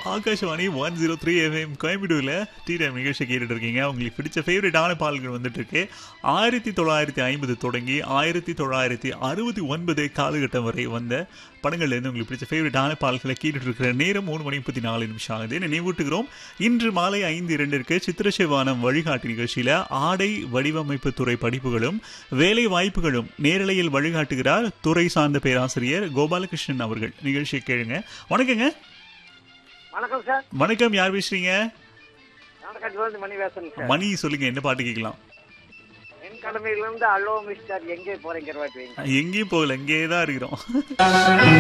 Akashvani one zero three FM கோயம்புத்தூர்ல tea time நிகழ்ச்சி கேட்டுட்டு இருக்கீங்க உங்களுக்கு பிடிச்ச ஃபேவரட்டான பாடல்கள் வந்துட்டு இருக்கு ஆயிரத்தி தொள்ளாயிரத்தி ஐம்பது தொடங்கி ஆயிரத்தி தொள்ளாயிரத்தி அறுபத்தி ஒன்பது காலகட்டம் வரை வந்த படங்கள்ல இருந்து உங்களுக்கு பிடிச்ச ஃபேவரட்டான பாடல்களை கேட்டுட்டு இருக்கிற நேரம் மூணு மணி முப்பத்தி நாலு நிமிஷம் ஆகுது நினைவூட்டுகிறோம் இன்று மாலை ஐந்து இரண்டிற்கு சித்திரசிவானம் வழிகாட்டு நிகழ்ச்சியில ஆடை வடிவமைப்பு துறை படிப்புகளும் வேலை வாய்ப்புகளும் நேரலையில் வழிகாட்டுகிறார் துறை சார்ந்த பேராசிரியர் கோபாலகிருஷ்ணன் அவர்கள் நிகழ்ச்சியை கேளுங்க வணக்கங்க வணக்கம் சார் வணக்கம் யார் பேசுறீங்க நாடகத்திலிருந்து மணி பேசுறேன் சார் மணி சொல்லுங்க என்ன பாட்டு கேட்கலாம் என் கடமையிலிருந்து அலோ மிஸ்டர் எங்கே போறீங்க வாட்டி வைங்க எங்கேயும் போகல இங்கேயே தான் இருக்கிறோம்